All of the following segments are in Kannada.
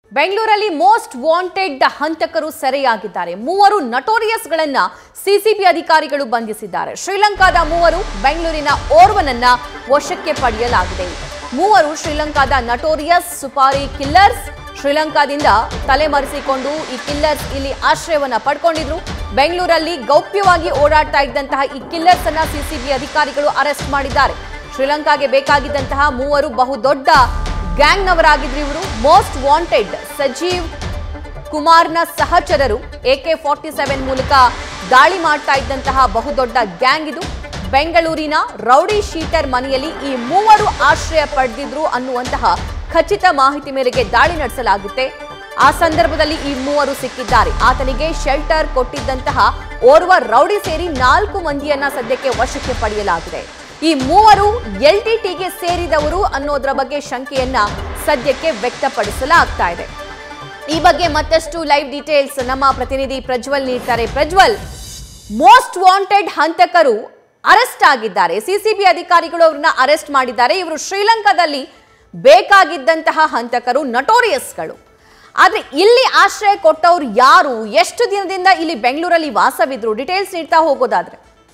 ಬೆಂಗಳೂರಲ್ಲಿ ಮೋಸ್ಟ್ ವಾಂಟೆಡ್ ಹಂತಕರು ಸೆರೆಯಾಗಿದ್ದಾರೆ ಮೂವರು ನಟೋರಿಯಸ್ಗಳನ್ನ ಸಿಸಿಬಿ ಅಧಿಕಾರಿಗಳು ಬಂಧಿಸಿದ್ದಾರೆ ಶ್ರೀಲಂಕಾದ ಮೂವರು ಬೆಂಗಳೂರಿನ ಓರ್ವನನ್ನ ವಶಕ್ಕೆ ಪಡೆಯಲಾಗಿದೆ ಮೂವರು ಶ್ರೀಲಂಕಾದ ನಟೋರಿಯಸ್ ಸುಪಾರಿ ಕಿಲ್ಲರ್ಸ್ ಶ್ರೀಲಂಕಾದಿಂದ ತಲೆಮರೆಸಿಕೊಂಡು ಈ ಕಿಲ್ಲರ್ಸ್ ಇಲ್ಲಿ ಆಶ್ರಯವನ್ನ ಪಡ್ಕೊಂಡಿದ್ರು ಬೆಂಗಳೂರಲ್ಲಿ ಗೌಪ್ಯವಾಗಿ ಓಡಾಡ್ತಾ ಇದ್ದಂತಹ ಈ ಕಿಲ್ಲರ್ಸ್ ಅನ್ನ ಸಿಸಿಬಿ ಅಧಿಕಾರಿಗಳು ಅರೆಸ್ಟ್ ಮಾಡಿದ್ದಾರೆ ಶ್ರೀಲಂಕಾಗೆ ಬೇಕಾಗಿದ್ದಂತಹ ಮೂವರು ಬಹುದೊಡ್ಡ ಗ್ಯಾಂಗ್ನವರಾಗಿದ್ರು ಇವರು ಮೋಸ್ಟ್ ವಾಂಟೆಡ್ ಸಜೀವ್ ಕುಮಾರ್ನ ಸಹಚರರು ಎಕೆ ಫಾರ್ಟಿ ಸೆವೆನ್ ಮೂಲಕ ದಾಳಿ ಮಾಡ್ತಾ ಇದ್ದಂತಹ ಬಹುದೊಡ್ಡ ಗ್ಯಾಂಗ್ ಇದು ಬೆಂಗಳೂರಿನ ರೌಡಿ ಶೀಟರ್ ಮನೆಯಲ್ಲಿ ಈ ಮೂವರು ಆಶ್ರಯ ಪಡೆದಿದ್ರು ಅನ್ನುವಂತಹ ಖಚಿತ ಮಾಹಿತಿ ಮೇರೆಗೆ ದಾಳಿ ನಡೆಸಲಾಗುತ್ತೆ ಆ ಸಂದರ್ಭದಲ್ಲಿ ಈ ಮೂವರು ಸಿಕ್ಕಿದ್ದಾರೆ ಆತನಿಗೆ ಶೆಲ್ಟರ್ ಕೊಟ್ಟಿದ್ದಂತಹ ಓರ್ವ ರೌಡಿ ಸೇರಿ ನಾಲ್ಕು ಮಂದಿಯನ್ನ ಸದ್ಯಕ್ಕೆ ವಶಕ್ಕೆ ಪಡೆಯಲಾಗಿದೆ ಈ ಮೂವರು ಎಲ್ಟಿಟಿಗೆ ಸೇರಿದವರು ಅನ್ನೋದರ ಬಗ್ಗೆ ಶಂಕೆಯನ್ನ ಸದ್ಯಕ್ಕೆ ವ್ಯಕ್ತಪಡಿಸಲಾಗ್ತಾ ಇದೆ ಈ ಬಗ್ಗೆ ಮತ್ತಷ್ಟು ಲೈವ್ ಡೀಟೇಲ್ಸ್ ನಮ್ಮ ಪ್ರತಿನಿಧಿ ಪ್ರಜ್ವಲ್ ನೀಡ್ತಾರೆ ಪ್ರಜ್ವಲ್ ಮೋಸ್ಟ್ ವಾಂಟೆಡ್ ಹಂತಕರು ಅರೆಸ್ಟ್ ಆಗಿದ್ದಾರೆ ಸಿಸಿಬಿ ಅಧಿಕಾರಿಗಳು ಅವ್ರನ್ನ ಅರೆಸ್ಟ್ ಮಾಡಿದ್ದಾರೆ ಇವರು ಶ್ರೀಲಂಕಾದಲ್ಲಿ ಬೇಕಾಗಿದ್ದಂತಹ ಹಂತಕರು ನಟೋರಿಯಸ್ಗಳು ಆದ್ರೆ ಇಲ್ಲಿ ಆಶ್ರಯ ಕೊಟ್ಟವ್ರು ಯಾರು ಎಷ್ಟು ದಿನದಿಂದ ಇಲ್ಲಿ ಬೆಂಗಳೂರಲ್ಲಿ ವಾಸವಿದ್ರು ಡೀಟೇಲ್ಸ್ ನೀಡ್ತಾ ಹೋಗೋದಾದ್ರೆ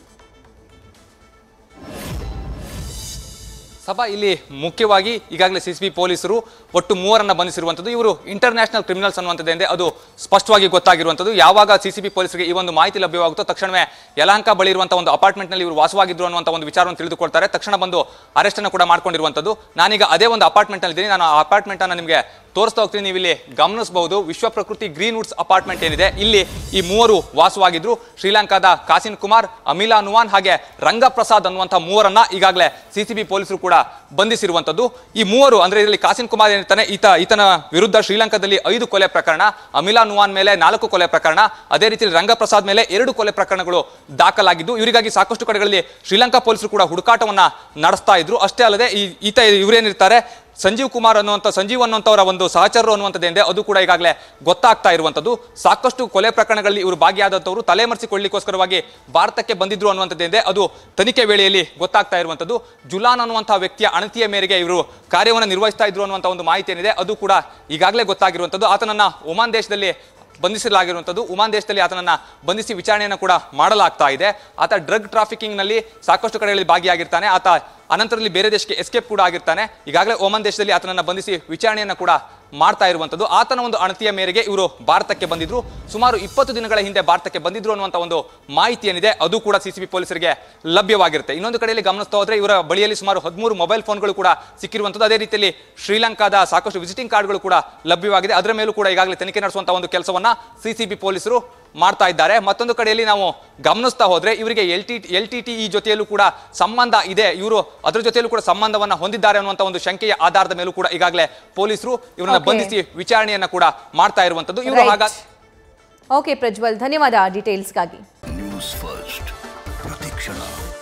ಸಭಾ ಇಲ್ಲಿ ಮುಖ್ಯವಾಗಿ ಈಗಾಗಲೇ ಸಿ ಬಿ ಪೊಲೀಸರು ಒಟ್ಟು ಮೂವರನ್ನ ಬಂಧಿಸಿರುವಂಥದ್ದು ಇವರು ಇಂಟರ್ನ್ಯಾಷನಲ್ ಕ್ರಿಮಿನಲ್ಸ್ ಅನ್ನುವಂಥದ್ದೇ ಅದು ಸ್ಪಷ್ಟವಾಗಿ ಗೊತ್ತಾಗಿರುವಂಥದ್ದು ಯಾವಾಗ ಸಿ ಬಿ ಪೊಲೀಸರಿಗೆ ಈ ಒಂದು ಮಾಹಿತಿ ಲಭ್ಯವಾಗುತ್ತೋ ತಕ್ಷಣವೇ ಯಲಹಂಕ ಬಳಿ ಇರುವಂತಹ ಒಂದು ಅಪಾರ್ಟ್ಮೆಂಟ್ನಲ್ಲಿ ಇವರು ವಾಸವಾಗಿದ್ರು ಅನ್ನುವಂಥ ಒಂದು ವಿಚಾರವನ್ನು ತಿಳಿದುಕೊಳ್ತಾರೆ ತಕ್ಷಣ ಬಂದು ಅರೆಸ್ಟ್ ಅನ್ನು ಕೂಡ ಮಾಡ್ಕೊಂಡಿರುವಂಥದ್ದು ನಾನೀಗ ಅದೇ ಒಂದು ಅಪಾರ್ಟ್ಮೆಂಟ್ ಇದ್ದೀನಿ ನಾನು ಆ ಅಪಾರ್ಟ್ಮೆಂಟ್ ಅನ್ನು ನಿಮಗೆ ತೋರಿಸ್ತಾ ಹೋಗ್ತೀನಿ ನೀವು ಇಲ್ಲಿ ಗಮನಿಸಬಹುದು ವಿಶ್ವ ಪ್ರಕೃತಿ ಗ್ರೀನ್ ವುಡ್ಸ್ ಅಪಾರ್ಟ್ಮೆಂಟ್ ಏನಿದೆ ಇಲ್ಲಿ ಈ ಮೂವರು ವಾಸವಾಗಿದ್ರು ಶ್ರೀಲಂಕಾದ ಕಾಸಿನ್ ಕುಮಾರ್ ಅಮಿಲಾ ನುವಾನ್ ಹಾಗೆ ರಂಗಪ್ರಸಾದ್ ಅನ್ನುವಂಥ ಮೂವರನ್ನ ಈಗಾಗಲೇ ಸಿಸಿಬಿ ಪೊಲೀಸರು ಕೂಡ ಬಂಧಿಸಿರುವಂತದ್ದು ಈ ಮೂವರು ಅಂದ್ರೆ ಇದರಲ್ಲಿ ಕಾಸಿನ್ ಕುಮಾರ್ ಏನಿರ್ತಾನೆ ಈತ ಈತನ ವಿರುದ್ಧ ಶ್ರೀಲಂಕಾದಲ್ಲಿ ಐದು ಕೊಲೆ ಪ್ರಕರಣ ಅಮಿಲಾ ನುವಾನ್ ಮೇಲೆ ನಾಲ್ಕು ಕೊಲೆ ಪ್ರಕರಣ ಅದೇ ರೀತಿ ರಂಗಪ್ರಸಾದ್ ಮೇಲೆ ಎರಡು ಕೊಲೆ ಪ್ರಕರಣಗಳು ದಾಖಲಾಗಿದ್ದು ಇವರಿಗಾಗಿ ಸಾಕಷ್ಟು ಕಡೆಗಳಲ್ಲಿ ಶ್ರೀಲಂಕಾ ಪೊಲೀಸರು ಕೂಡ ಹುಡುಕಾಟವನ್ನ ನಡೆಸ್ತಾ ಇದ್ರು ಅಷ್ಟೇ ಅಲ್ಲದೆ ಈ ಈತ ಇವರೇನಿರ್ತಾರೆ ಸಂಜೀವ್ ಕುಮಾರ್ ಅನ್ನುವಂಥ ಸಂಜೀವ್ ಅನ್ನುವಂಥವರ ಒಂದು ಸಹಚರರು ಅನ್ನುವಂಥದ್ದೇನಿದೆ ಅದು ಕೂಡ ಈಗಾಗಲೇ ಗೊತ್ತಾಗ್ತಾ ಇರುವಂಥದ್ದು ಸಾಕಷ್ಟು ಕೊಲೆ ಪ್ರಕರಣಗಳಲ್ಲಿ ಇವರು ಭಾಗಿಯಾದಂಥವರು ತಲೆಮರೆಸಿಕೊಳ್ಳಿಕ್ಕೋಸ್ಕರವಾಗಿ ಭಾರತಕ್ಕೆ ಬಂದಿದ್ರು ಅನ್ನುವಂಥದ್ದೇನಿದೆ ಅದು ತನಿಖೆ ವೇಳೆಯಲ್ಲಿ ಗೊತ್ತಾಗ್ತಾ ಇರುವಂಥದ್ದು ಜುಲಾನ್ ಅನ್ನುವಂಥ ವ್ಯಕ್ತಿಯ ಅಣತಿಯ ಮೇರೆಗೆ ಇವರು ಕಾರ್ಯವನ್ನು ನಿರ್ವಹಿಸ್ತಾ ಇದ್ರು ಅನ್ನುವಂಥ ಒಂದು ಮಾಹಿತಿ ಏನಿದೆ ಅದು ಕೂಡ ಈಗಾಗಲೇ ಗೊತ್ತಾಗಿರುವಂಥದ್ದು ಆತನನ್ನ ಒಮಾನ್ ದೇಶದಲ್ಲಿ ಬಂಧಿಸಲಾಗಿರುವಂಥದ್ದು ಉಮಾನ್ ದೇಶದಲ್ಲಿ ಆತನನ್ನ ಬಂಧಿಸಿ ವಿಚಾರಣೆಯನ್ನು ಕೂಡ ಮಾಡಲಾಗ್ತಾ ಇದೆ ಆತ ಡ್ರಗ್ ಟ್ರಾಫಿಕಿಂಗ್ನಲ್ಲಿ ಸಾಕಷ್ಟು ಕಡೆಗಳಲ್ಲಿ ಭಾಗಿಯಾಗಿರ್ತಾನೆ ಆತ ಅನಂತರದಲ್ಲಿ ಬೇರೆ ದೇಶಕ್ಕೆ ಎಸ್ಕೇಪ್ ಕೂಡ ಆಗಿರ್ತಾನೆ ಈಗಾಗಲೇ ಒಮನ್ ದೇಶದಲ್ಲಿ ಆತನನ್ನ ಬಂಧಿಸಿ ವಿಚಾರಣೆಯನ್ನು ಕೂಡ ಮಾಡ್ತಾ ಇರುವಂಥದ್ದು ಆತನ ಒಂದು ಅಣತಿಯ ಮೇರೆಗೆ ಇವರು ಭಾರತಕ್ಕೆ ಬಂದಿದ್ರು ಸುಮಾರು ಇಪ್ಪತ್ತು ದಿನಗಳ ಹಿಂದೆ ಭಾರತಕ್ಕೆ ಬಂದಿದ್ರು ಅನ್ನುವಂಥ ಒಂದು ಮಾಹಿತಿ ಏನಿದೆ ಅದು ಕೂಡ ಸಿಸಿಬಿ ಪೊಲೀಸರಿಗೆ ಲಭ್ಯವಾಗಿರುತ್ತೆ ಇನ್ನೊಂದು ಕಡೆಯಲ್ಲಿ ಗಮನಿಸ್ತಾ ಹೋದ್ರೆ ಇವರ ಬಳಿಯಲ್ಲಿ ಸುಮಾರು ಹದಿಮೂರು ಮೊಬೈಲ್ ಫೋನ್ಗಳು ಕೂಡ ಸಿಕ್ಕಿರುವಂಥದ್ದು ಅದೇ ರೀತಿಯಲ್ಲಿ ಶ್ರೀಲಂಕಾದ ಸಾಕಷ್ಟು ವಿಸಿಟಿಂಗ್ ಕಾರ್ಡ್ಗಳು ಕೂಡ ಲಭ್ಯವಾಗಿದೆ ಅದರ ಮೇಲೂ ಕೂಡ ಈಗಾಗಲೇ ತನಿಖೆ ನಡೆಸುವಂತಹ ಒಂದು ಕೆಲಸವನ್ನ ಸಿಸಿಬಿ ಪೊಲೀಸರು ಮಾಡ್ತಾ ಇದ್ದಾರೆ ಮತ್ತೊಂದು ಕಡೆಯಲ್ಲಿ ನಾವು ಗಮನಿಸ್ತಾ ಹೋದ್ರೆ ಇವರಿಗೆ L T L T T ಈ ಜೊತೆಯಲ್ಲೂ ಕೂಡ ಸಂಬಂಧ ಇದೆ ಇವರು ಅದ್ರ ಜೊತೆಯಲ್ಲೂ ಕೂಡ ಸಂಬಂಧವನ್ನ ಹೊಂದಿದ್ದಾರೆ ಅನ್ನುವಂಥ ಒಂದು ಶಂಕೆಯ ಆಧಾರದ ಮೇಲೂ ಕೂಡ ಈಗಾಗಲೇ ಪೊಲೀಸರು ಇವರನ್ನ Okay. ಬಂಧಿಸಿ ವಿಚಾರಣೆಯನ್ನ ಕೂಡ ಮಾಡ್ತಾ ಇರುವಂತದ್ದು ಇವರು Right. ಹಾಗಾಗಿ ಓಕೆ ಪ್ರಜ್ವಲ್ ಧನ್ಯವಾದ ಡೀಟೇಲ್ಸ್ಗಾಗಿ ನ್ಯೂಸ್ ಫಸ್ಟ್ ಪ್ರತಿಕ್ಷಣ